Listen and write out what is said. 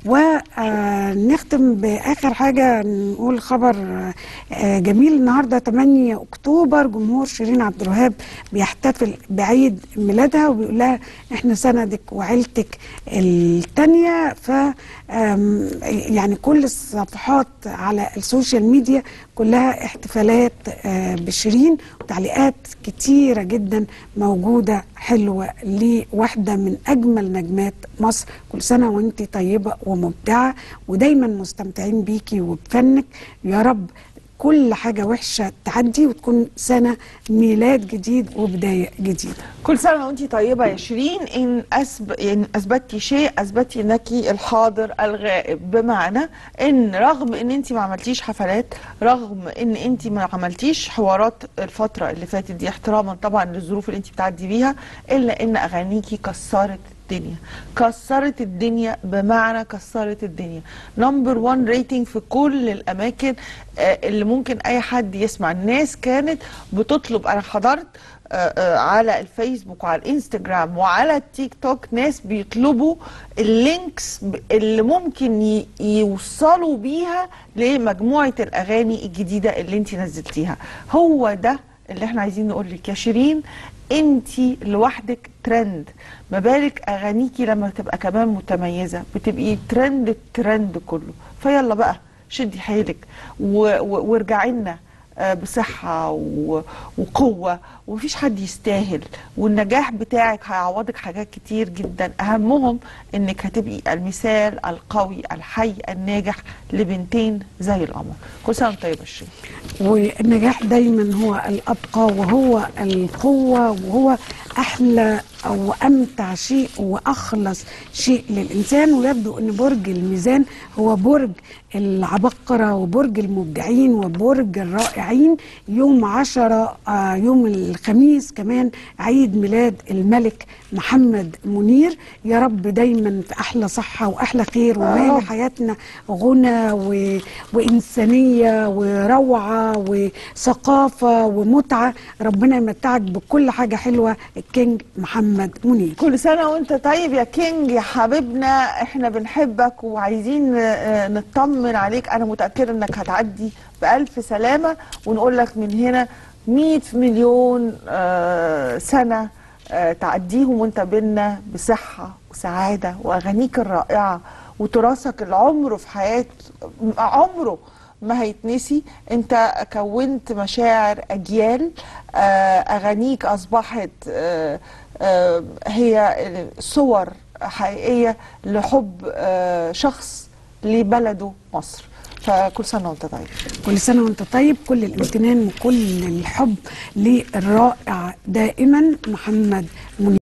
ونختم باخر حاجه نقول خبر آه، جميل النهارده 8 اكتوبر جمهور شيرين عبد الوهاب بيحتفل بعيد ميلادها وبيقول لها احنا سندك وعيلتك التانية ف آم، يعني كل الصفحات على السوشيال ميديا كلها احتفالات آه، بشيرين وتعليقات كتيرة جدا موجودة حلوة لواحدة من أجمل نجمات مصر كل سنة وانت طيبة ومبدعة ودايما مستمتعين بيكي وبفنك يا رب كل حاجة وحشة تعدي وتكون سنة ميلاد جديد وبداية جديدة كل سنه وانت طيبه يا شيرين ان أسب... يعني اثبتي شيء اثبتي انك الحاضر الغائب بمعنى ان رغم ان انت ما عملتيش حفلات رغم ان انت ما عملتيش حوارات الفتره اللي فاتت دي احتراما طبعا للظروف اللي انت بتعدي بيها الا ان اغانيكي كسرت الدنيا كسرت الدنيا بمعنى كسرت الدنيا نمبر 1 ريتنج في كل الاماكن آه، اللي ممكن اي حد يسمع الناس كانت بتطلب انا حضرت آه، آه، على الفيسبوك وعلى الانستجرام وعلى التيك توك ناس بيطلبوا اللينكس ب- اللي ممكن ي- يوصلوا بيها لمجموعة الأغاني الجديدة اللي انت نزلتيها هو ده اللي احنا عايزين نقول لك يا شيرين انت لوحدك ترند ما بالك اغانيكي لما تبقى كمان متميزه بتبقي ترند الترند كله فيلا بقى شدي حيلك و- و- وارجعي لنا آه، بصحة و- وقوة ومفيش حد يستاهل والنجاح بتاعك هيعوضك حاجات كتير جدا أهمهم إنك هتبقي المثال القوي الحي الناجح لبنتين زي القمر كل سنة وانت طيبة الشيخ والنجاح دايما هو الأبقى وهو القوة وهو أحلى أو أمتع شيء وأخلص شيء للإنسان ويبدو أن برج الميزان هو برج العبقرة وبرج المبدعين وبرج الرائعين يوم عشرة آه يوم الخميس كمان عيد ميلاد الملك محمد منير يا رب دايما في أحلى صحة وأحلى خير ومال حياتنا غنى و... وإنسانية وروعة وثقافة ومتعة ربنا يمتعك بكل حاجة حلوة الكينج محمد منير كل سنة وانت طيب يا كينج يا حبيبنا احنا بنحبك وعايزين آه، نطمن عليك انا متأكدة انك هتعدي بألف سلامة ونقول لك من هنا 100 مليون آه، سنة آه، تعديهم وانت بينا بصحة وسعادة واغانيك الرائعة وتراثك العمره في حياة عمره ما هيتنسي انت كونت مشاعر اجيال آه، اغانيك اصبحت آه، آه، هي صور حقيقيه لحب آه، شخص لبلده مصر فكل سنه وانت طيب كل سنة وانت طيب كل الامتنان وكل الحب للرائع دائما محمد منير